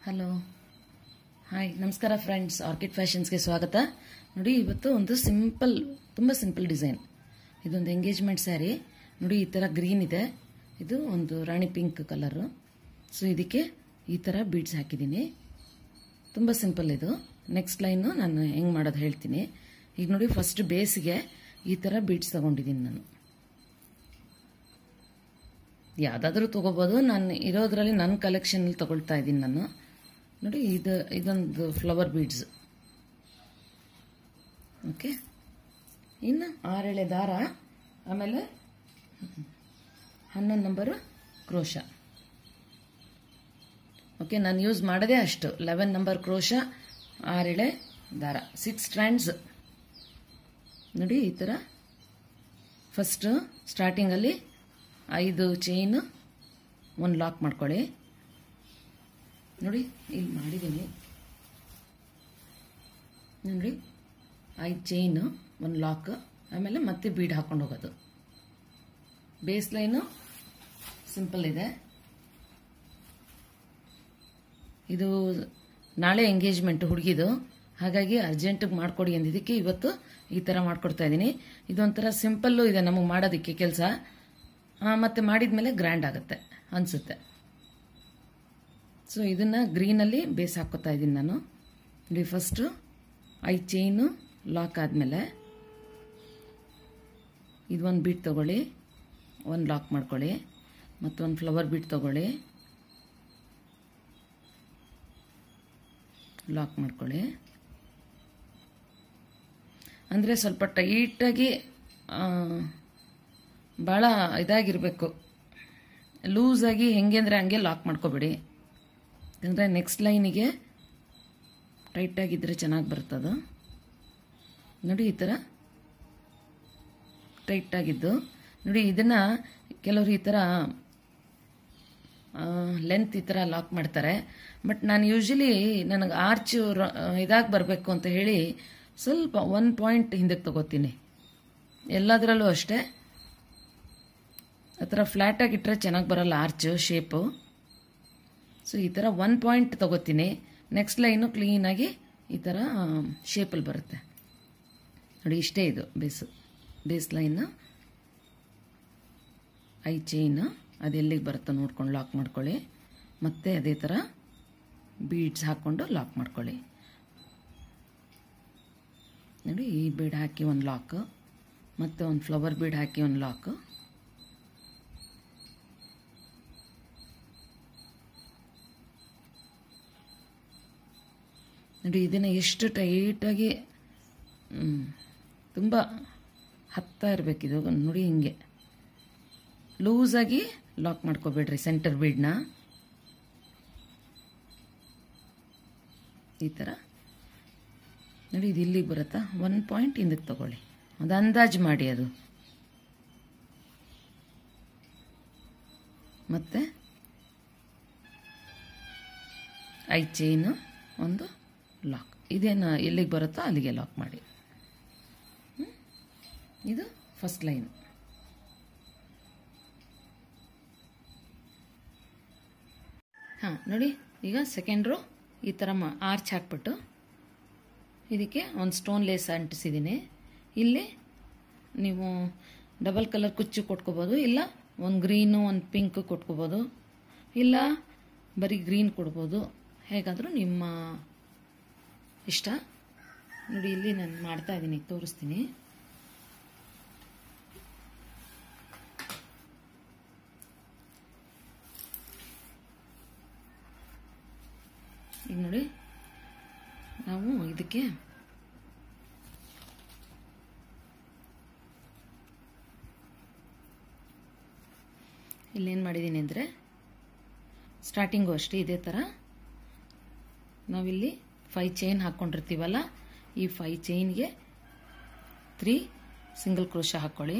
hello hi ನಮಸ್ಕಾರ friends orchid ಫ್ಯಾಷನ್ಸ್ಗೆ ಸ್ವಾಗತ ನೋಡಿ ಇವತ್ತು ಒಂದು ಸಿಂಪಲ್ ತುಂಬ ಸಿಂಪಲ್ ಡಿಸೈನ್ ಇದೊಂದು ಎಂಗೇಜ್ಮೆಂಟ್ ಸ್ಯಾರಿ ನೋಡಿ ಈ ಥರ ಗ್ರೀನ್ ಇದೆ ಇದು ಒಂದು ರಾಣಿ ಪಿಂಕ್ ಕಲರು ಸೊ ಇದಕ್ಕೆ ಈ ಥರ ಬೀಡ್ಸ್ ಹಾಕಿದ್ದೀನಿ ತುಂಬ ಸಿಂಪಲ್ ಇದು ನೆಕ್ಸ್ಟ್ ಲೈನು ನಾನು ಹೆಂಗೆ ಮಾಡೋದು ಹೇಳ್ತೀನಿ ಈಗ ನೋಡಿ ಫಸ್ಟ್ ಬೇಸಿಗೆ ಈ ಥರ ಬೀಡ್ಸ್ ತಗೊಂಡಿದ್ದೀನಿ ನಾನು ಯಾವುದಾದ್ರೂ ತೊಗೋಬೋದು ನಾನು ಇರೋದ್ರಲ್ಲಿ ನನ್ನ ಕಲೆಕ್ಷನಲ್ಲಿ ತಗೊಳ್ತಾ ಇದ್ದೀನಿ ನಾನು ನೋಡಿ ಇದು ಇದೊಂದು ಫ್ಲವರ್ ಬೀಡ್ಸ್ ಓಕೆ ಇನ್ನು ಆರೆಳೆ ದಾರ ಆಮೇಲೆ ಹನ್ನೊಂದು ನಂಬರು ಕ್ರೋಶ ಓಕೆ ನಾನು ಯೂಸ್ ಮಾಡೋದೇ ಅಷ್ಟು ಲೆವೆನ್ ನಂಬರ್ ಕ್ರೋಶ ಆರೆಳೆ ದಾರ ಸಿಕ್ಸ್ ಸ್ಟ್ರ್ಯಾಂಡ್ಸ್ ನೋಡಿ ಈ ಥರ ಫಸ್ಟು ಸ್ಟಾರ್ಟಿಂಗಲ್ಲಿ ಐದು ಚೈನು ಒಂದು ಲಾಕ್ ಮಾಡ್ಕೊಳ್ಳಿ ನೋಡಿ ಇಲ್ಲಿ ಮಾಡಿದ್ದೀನಿ ನೋಡಿ ಐದು ಚೈನು ಒಂದು ಲಾಕ್ ಆಮೇಲೆ ಮತ್ತೆ ಬೀಡ್ ಹಾಕೊಂಡು ಹೋಗೋದು ಬೇಸ್ ಲೈನು ಸಿಂಪಲ್ ಇದೆ ಇದು ನಾಳೆ ಎಂಗೇಜ್ಮೆಂಟ್ ಹುಡುಗಿದು ಹಾಗಾಗಿ ಅರ್ಜೆಂಟಿಗೆ ಮಾಡ್ಕೊಡಿ ಅಂದಿದ್ದಕ್ಕೆ ಇವತ್ತು ಈ ಥರ ಮಾಡ್ಕೊಡ್ತಾ ಇದ್ದೀನಿ ಇದೊಂಥರ ಸಿಂಪಲ್ಲು ಇದೆ ನಮಗೆ ಮಾಡೋದಕ್ಕೆ ಕೆಲಸ ಮತ್ತೆ ಮಾಡಿದ್ಮೇಲೆ ಗ್ರ್ಯಾಂಡ್ ಆಗುತ್ತೆ ಅನಿಸುತ್ತೆ ಸೊ ಇದನ್ನು ಗ್ರೀನಲ್ಲಿ ಬೇಸ್ ಹಾಕೋತಾ ಇದ್ದೀನಿ ನಾನು ನೋಡಿ ಫಸ್ಟು ಐ ಚೈನು ಲಾಕ್ ಆದಮೇಲೆ ಇದೊಂದು ಬೀಟ್ ತೊಗೊಳ್ಳಿ ಒಂದು ಲಾಕ್ ಮಾಡ್ಕೊಳ್ಳಿ ಮತ್ತೊಂದು ಫ್ಲವರ್ ಬೀಟ್ ತೊಗೊಳ್ಳಿ ಲಾಕ್ ಮಾಡ್ಕೊಳ್ಳಿ ಅಂದರೆ ಸ್ವಲ್ಪ ಟೈಟಾಗಿ ಭಾಳ ಇದಾಗಿರಬೇಕು ಲೂಸಾಗಿ ಹೆಂಗೆ ಅಂದರೆ ಹಂಗೆ ಲಾಕ್ ಮಾಡ್ಕೋಬೇಡಿ ಅಂದರೆ ನೆಕ್ಸ್ಟ್ ಲೈನಿಗೆ ಟೈಟಾಗಿದ್ದರೆ ಚೆನ್ನಾಗಿ ಬರ್ತದು ನೋಡಿ ಈ ಥರ ಟೈಟಾಗಿದ್ದು ನೋಡಿ ಇದನ್ನು ಕೆಲವರು ಈ ಥರ ಲೆಂತ್ ಈ ಥರ ಲಾಕ್ ಮಾಡ್ತಾರೆ ಬಟ್ ನಾನು ಯೂಶಲಿ ನನಗೆ ಆರ್ಚ್ ಇದಾಗಿ ಬರಬೇಕು ಅಂತ ಹೇಳಿ ಸ್ವಲ್ಪ ಒನ್ ಪಾಯಿಂಟ್ ಹಿಂದಕ್ಕೆ ತಗೋತೀನಿ ಎಲ್ಲದರಲ್ಲೂ ಅಷ್ಟೇ ಆ ಥರ ಫ್ಲ್ಯಾಟಾಗಿಟ್ಟರೆ ಚೆನ್ನಾಗಿ ಬರಲ್ಲ ಆರ್ಚು ಶೇಪು ಸೊ ಈ ಥರ ಒನ್ ಪಾಯಿಂಟ್ ತಗೋತೀನಿ ನೆಕ್ಸ್ಟ್ ಲೈನು ಕ್ಲೀನಾಗಿ ಈ ಥರ ಶೇಪಲ್ಲಿ ಬರುತ್ತೆ ನೋಡಿ ಇಷ್ಟೇ ಇದು ಬೇಸು ಬೇಸ್ ಲೈನ್ ಐ ಚೈನ್ ಅದು ಎಲ್ಲಿಗೆ ಬರುತ್ತೋ ನೋಡ್ಕೊಂಡು ಲಾಕ್ ಮಾಡ್ಕೊಳ್ಳಿ ಮತ್ತೆ ಅದೇ ಥರ ಬೀಡ್ಸ್ ಹಾಕ್ಕೊಂಡು ಲಾಕ್ ಮಾಡ್ಕೊಳ್ಳಿ ನೋಡಿ ಈ ಬೀಡ್ ಹಾಕಿ ಒಂದು ಲಾಕ್ ಮತ್ತು ಒಂದು ಫ್ಲವರ್ ಬೀಡ್ ಹಾಕಿ ಒಂದು ಲಾಕ್ ನೋಡಿ ಇದನ್ನು ಎಷ್ಟು ಟೈಟಾಗಿ ತುಂಬ ಹತ್ತಾ ಇರಬೇಕಿದು ನೋಡಿ ಹಿಂಗೆ ಲೂಸಾಗಿ ಲಾಕ್ ಮಾಡ್ಕೋಬೇಡ್ರಿ ಸೆಂಟರ್ ಬೀಡ್ನ ಈ ಥರ ನೋಡಿ ಇದು ಇಲ್ಲಿಗೆ ಬರುತ್ತಾ ಒನ್ ಪಾಯಿಂಟ್ ಹಿಂದಕ್ಕೆ ತಗೊಳ್ಳಿ ಅದು ಅಂದಾಜು ಮಾಡಿ ಅದು ಮತ್ತೆ ಐ ಚೈನು ಒಂದು ಲಾಕ್ ಇದೇನು ಎಲ್ಲಿಗೆ ಬರುತ್ತೋ ಅಲ್ಲಿಗೆ ಲಾಕ್ ಮಾಡಿ ಇದು ಫಸ್ಟ್ ಲೈನ್ ಹಾಂ ನೋಡಿ ಈಗ ಸೆಕೆಂಡ್ ರೋ ಈ ಥರ ಮಾ ಆರ್ಚ್ ಹಾಕ್ಬಿಟ್ಟು ಇದಕ್ಕೆ ಒಂದು ಸ್ಟೋನ್ ಲೇಸ್ ಅಂಟಿಸಿದ್ದೀನಿ ಇಲ್ಲಿ ನೀವು ಡಬಲ್ ಕಲರ್ ಕುಚ್ಚು ಕೊಟ್ಕೋಬೋದು ಇಲ್ಲ ಒಂದು ಗ್ರೀನು ಒಂದು ಪಿಂಕ್ ಕೊಟ್ಕೋಬೋದು ಇಲ್ಲ ಬರೀ ಗ್ರೀನ್ ಕೊಡ್ಬೋದು ಹೇಗಾದರೂ ನಿಮ್ಮ ಇಷ್ಟ ನೋಡಿ ಇಲ್ಲಿ ನಾನು ಮಾಡ್ತಾ ಇದ್ದೀನಿ ತೋರಿಸ್ತೀನಿ ಈಗ ನೋಡಿ ನಾವು ಇದಕ್ಕೆ ಇಲ್ಲೇನು ಮಾಡಿದ್ದೀನಿ ಅಂದರೆ ಸ್ಟಾರ್ಟಿಂಗು ಅಷ್ಟೇ ಇದೇ ಥರ ನಾವಿಲ್ಲಿ ಫೈ ಚೈನ್ ಹಾಕ್ಕೊಂಡಿರ್ತೀವಲ್ಲ ಈ ಫೈ ಚೈನ್ಗೆ ತ್ರೀ ಸಿಂಗಲ್ ಕ್ರೋಶ ಹಾಕ್ಕೊಳ್ಳಿ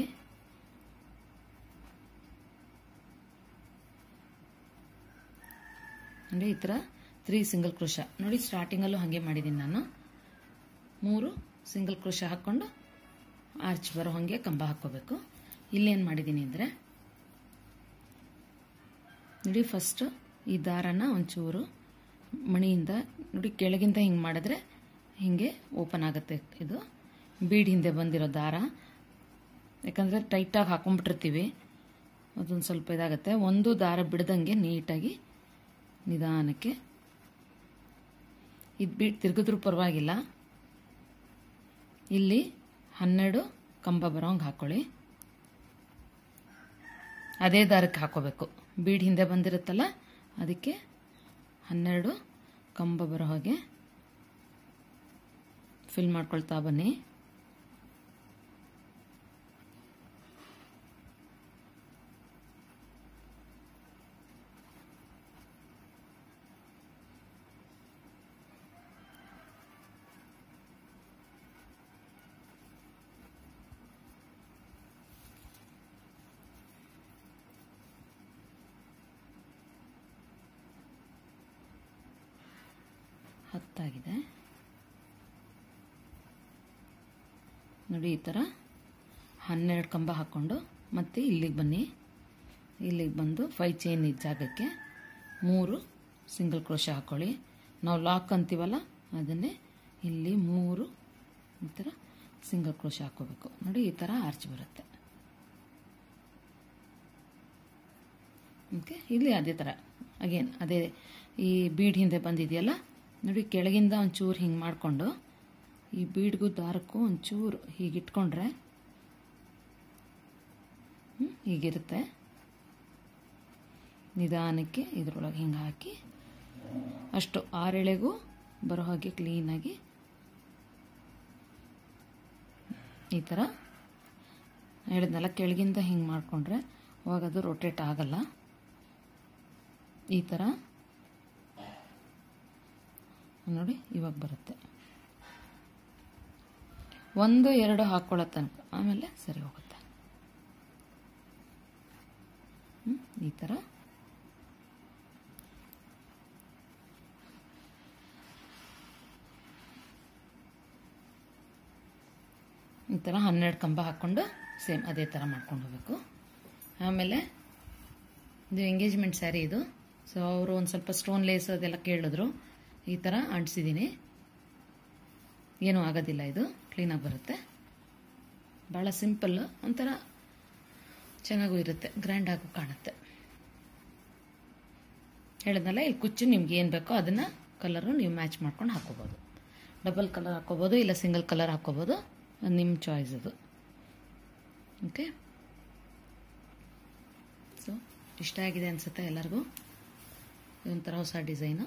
ಅಂದರೆ ಈ ಥರ ತ್ರೀ ಸಿಂಗಲ್ ಕ್ರೋಶ ನೋಡಿ ಸ್ಟಾರ್ಟಿಂಗಲ್ಲೂ ಹಾಗೆ ಮಾಡಿದ್ದೀನಿ ನಾನು ಮೂರು ಸಿಂಗಲ್ ಕ್ರೋಶ ಹಾಕ್ಕೊಂಡು ಆರ್ಚ್ ಬರೋ ಹಾಗೆ ಕಂಬ ಹಾಕ್ಕೋಬೇಕು ಇಲ್ಲೇನು ಮಾಡಿದ್ದೀನಿ ಅಂದರೆ ನೋಡಿ ಫಸ್ಟು ಈ ದಾರನ ಒಂಚೂರು ಮಣಿಯಿಂದ ನೋಡಿ ಕೆಳಗಿಂದ ಹಿಂಗೆ ಮಾಡಿದ್ರೆ ಹಿಂಗೆ ಓಪನ್ ಆಗುತ್ತೆ ಇದು ಬೀಡ್ ಹಿಂದೆ ಬಂದಿರೋ ದಾರ ಯಾಕಂದರೆ ಟೈಟಾಗಿ ಹಾಕೊಂಡ್ಬಿಟ್ಟಿರ್ತೀವಿ ಅದೊಂದು ಸ್ವಲ್ಪ ಇದಾಗುತ್ತೆ ಒಂದು ದಾರ ಬಿಡ್ದಂಗೆ ನೀಟಾಗಿ ನಿಧಾನಕ್ಕೆ ಇದು ಬೀಟ್ ತಿರುಗಿದ್ರೂ ಪರವಾಗಿಲ್ಲ ಇಲ್ಲಿ ಹನ್ನೆರಡು ಕಂಬ ಬರೋಂಗೆ ಹಾಕೊಳ್ಳಿ ಅದೇ ದಾರಕ್ಕೆ ಹಾಕೋಬೇಕು ಬೀಡ್ ಹಿಂದೆ ಬಂದಿರುತ್ತಲ್ಲ ಅದಕ್ಕೆ ಹನ್ನೆರಡು ಕಂಬ ಬರೋ ಹಾಗೆ ಫಿಲ್ ಮಾಡ್ಕೊಳ್ತಾ ಬನ್ನಿ ಹತ್ತಾಗಿದೆ ನೋಡಿ ಈ ಥರ ಹನ್ನೆರಡು ಕಂಬ ಹಾಕ್ಕೊಂಡು ಮತ್ತೆ ಇಲ್ಲಿಗೆ ಬನ್ನಿ ಇಲ್ಲಿಗೆ ಬಂದು ಫೈ ಚೈನ್ ಇದ್ದ ಜಾಗಕ್ಕೆ ಮೂರು ಸಿಂಗಲ್ ಕ್ರೋಶ ಹಾಕ್ಕೊಳ್ಳಿ ನಾವು ಲಾಕ್ ಅಂತೀವಲ್ಲ ಅದನ್ನೇ ಇಲ್ಲಿ ಮೂರು ಈ ಥರ ಸಿಂಗಲ್ ಕ್ರೋಶ ಹಾಕ್ಕೋಬೇಕು ನೋಡಿ ಈ ಥರ ಆರ್ಚ್ ಬರುತ್ತೆ ಓಕೆ ಇಲ್ಲಿ ಅದೇ ಥರ ಅಗೇನ್ ಅದೇ ಈ ಬೀಡ್ ಹಿಂದೆ ಬಂದಿದೆಯಲ್ಲ ನೋಡಿ ಕೆಳಗಿಂದ ಒಂಚೂರು ಹಿಂಗೆ ಮಾಡಿಕೊಂಡು ಈ ಬೀಡ್ಗೂ ದಾರಕ್ಕೂ ಒಂಚೂರು ಹೀಗೆ ಇಟ್ಕೊಂಡ್ರೆ ಹ್ಮ್, ಹೀಗಿರುತ್ತೆ ನಿಧಾನಕ್ಕೆ ಇದ್ರೊಳಗೆ ಹಿಂಗೆ ಹಾಕಿ ಅಷ್ಟು ಆರೆಳೆಗೂ ಬರೋ ಹಾಗೆ ಕ್ಲೀನಾಗಿ ಈ ಥರ ಹೇಳಿದ್ನಲ್ಲ ಕೆಳಗಿಂದ ಹಿಂಗೆ ಮಾಡಿಕೊಂಡ್ರೆ ಅವಾಗ ಅದು ರೊಟೇಟ್ ಆಗಲ್ಲ ಈ ಥರ ನೋಡಿ ಇವಾಗ ಬರುತ್ತೆ ಒಂದು ಎರಡು ಹಾಕ್ಕೊಳ್ಳೋ ತನಕ ಆಮೇಲೆ ಸರಿ ಹೋಗುತ್ತೆ ಹ್ಮ್, ಈ ಥರ ಈ ಥರ ಹನ್ನೆರಡು ಕಂಬ ಹಾಕ್ಕೊಂಡು ಸೇಮ್ ಅದೇ ಥರ ಮಾಡ್ಕೊಂಡು ಹೋಗ್ಬೇಕು ಆಮೇಲೆ ಇದು ಎಂಗೇಜ್ಮೆಂಟ್ ಸ್ಯಾರಿ ಇದು ಸೊ ಅವರು ಒಂದು ಸ್ವಲ್ಪ ಸ್ಟೋನ್ ಲೇಸ್ ಅದೆಲ್ಲ ಕೇಳಿದ್ರು ಈ ಥರ ಅಂಟಿಸಿದ್ದೀನಿ ಏನೂ ಆಗೋದಿಲ್ಲ ಇದು ಕ್ಲೀನಾಗಿ ಬರುತ್ತೆ ಭಾಳ ಸಿಂಪಲ್ ಒಂಥರ ಚೆನ್ನಾಗೂ ಇರುತ್ತೆ ಗ್ರ್ಯಾಂಡ್ ಆಗು ಕಾಣುತ್ತೆ ಹೇಳಿದ್ನಲ್ಲ ಇಲ್ಲಿ ಕುಚ್ಚು ನಿಮ್ಗೆ ಏನು ಬೇಕೋ ಅದನ್ನು ಕಲರು ನೀವು ಮ್ಯಾಚ್ ಮಾಡ್ಕೊಂಡು ಹಾಕೋಬೋದು ಡಬಲ್ ಕಲರ್ ಹಾಕೋಬೋದು ಇಲ್ಲ ಸಿಂಗಲ್ ಕಲರ್ ಹಾಕೋಬೋದು ಅದು ನಿಮ್ಮ ಚಾಯ್ಸ್ ಅದು ಓಕೆ ಸೊ ಇಷ್ಟ ಆಗಿದೆ ಅನಿಸುತ್ತೆ ಎಲ್ಲರಿಗೂ ಇದೊಂಥರ ಹೊಸ ಡಿಸೈನು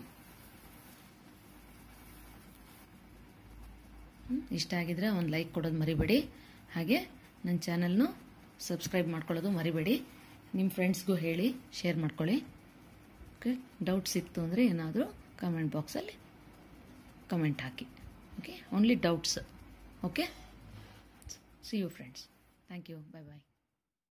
ಹ್ಮ್, ಇಷ್ಟ ಆಗಿದ್ರೆ ಒಂದು ಲೈಕ್ ಕೊಡೋದು ಮರಿಬೇಡಿ ಹಾಗೆ ನನ್ನ ಚಾನಲ್ನು ಸಬ್ಸ್ಕ್ರೈಬ್ ಮಾಡ್ಕೊಳ್ಳೋದು ಮರಿಬೇಡಿ ನಿಮ್ಮ ಫ್ರೆಂಡ್ಸ್ಗೂ ಹೇಳಿ ಶೇರ್ ಮಾಡ್ಕೊಳ್ಳಿ ಓಕೆ ಡೌಟ್ಸ್ ಇತ್ತು ಅಂದರೆ ಏನಾದರೂ ಕಮೆಂಟ್ ಬಾಕ್ಸಲ್ಲಿ ಕಮೆಂಟ್ ಹಾಕಿ okay only doubts okay see you friends thank you bye bye